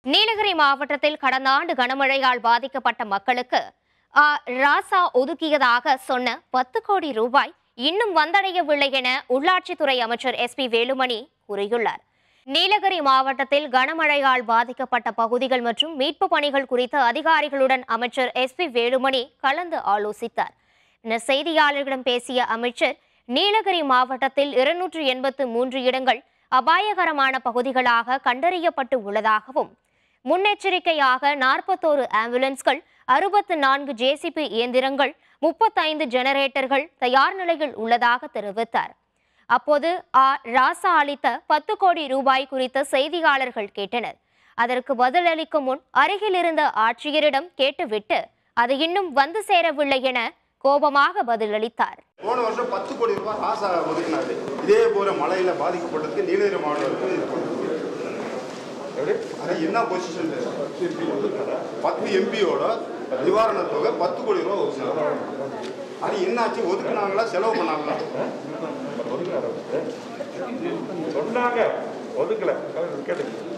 நீலகிரி மாவட்டத்தில் கடந்த ஆண்டு கனமழையால் பாதிக்கப்பட்ட மக்களுக்கு ஆ, ராசா ஒதுக்கியதாக சொன்ன பத்து கோடி ரூபாய் இன்னும் வந்தடையவில்லை என உள்ளாட்சித்துறை அமைச்சர் எஸ் பி வேலுமணி கூறியுள்ளார் நீலகிரி மாவட்டத்தில் கனமழையால் பாதிக்கப்பட்ட பகுதிகள் மற்றும் மீட்பு பணிகள் குறித்து அதிகாரிகளுடன் அமைச்சர் எஸ் பி வேலுமணி கலந்து ஆலோசித்தார் என செய்தியாளர்களிடம் பேசிய அமைச்சர் நீலகிரி மாவட்டத்தில் இருநூற்று எண்பத்து மூன்று இடங்கள் அபாயகரமான பகுதிகளாக கண்டறியப்பட்டு உள்ளதாகவும் முன்னெச்சரிக்கையாக நாற்பத்தோரு ஆம்புலன்ஸ்கள் அறுபத்து நான்கு ஜேசிபி இயந்திரங்கள் முப்பத்தைந்து ஜெனரேட்டர்கள் தயார் நிலையில் உள்ளதாக தெரிவித்தார் அப்போது ஆ ராசா அளித்த பத்து கோடி ரூபாய் குறித்த செய்தியாளர்கள் கேட்டனர் அதற்கு பதிலளிக்கும் முன் அருகில் இருந்த ஆட்சியரிடம் கேட்டுவிட்டு அது இன்னும் வந்து சேரவில்லை என கோபமாக பதிலளித்தார் போன வருஷம் பத்து கோடி ரூபாய் ராசா ஒதுக்கினாரு இதே போல மழையில பாதிக்கப்பட்டதுக்கு நீலகிரி மாவட்டத்துக்கு எப்படி? அது என்ன பொசிஷன் பத்து எம்பியோட நிவாரண தொகை பத்து கோடி ரூபாய் ஒதுக்கினாங்க அது என்னாச்சு ஒதுக்குனாங்களா செலவு பண்ணாங்களா சொன்னாங்க ஒதுக்கல கேட்டு